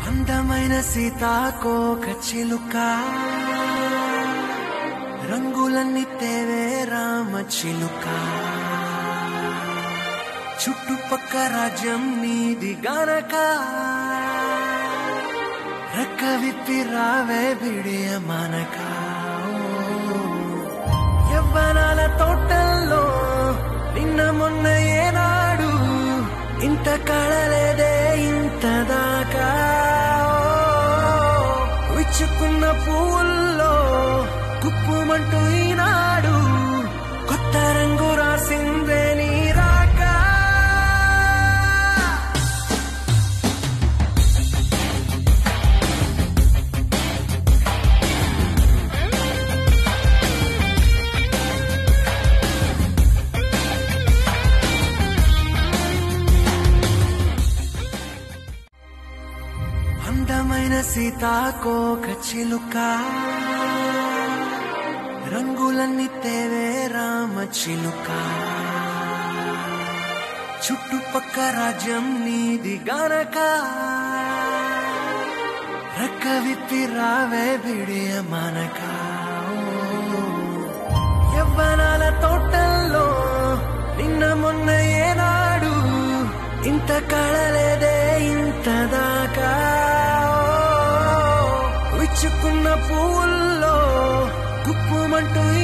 అందమైన సీతాకోక చిలుక రంగులన్నీ తేవే రామ చిలుక చుట్టుపక్క రాజ్యం నీది గనక రెక్క విప్పి రావే బిడియ మనక యవ్వనాల తోటల్లో నిన్న మొన్న ఏనాడు ఇంత కళలేదే ఇంత దాకా విచ్చుకున్న పువ్వుల్లో కుప్పుమంటూ ఈనాడు కొత్త రంగు రాసిందే నీ రాకా అందమైన సీతాకోక చిలుక రంగులన్నీ తేవే రామ చిలుక చుట్టుపక్క రాజ్యం నీది గనక రెక్క విప్పి రావే బిడియ మనక యవ్వనాల తోటల్లో నిన్న మొన్న ఏనాడు ఇంత కళలేదే ఇంత దాకా విచ్చుకున్న పువ్వుల్లో కుప్పుమంటూ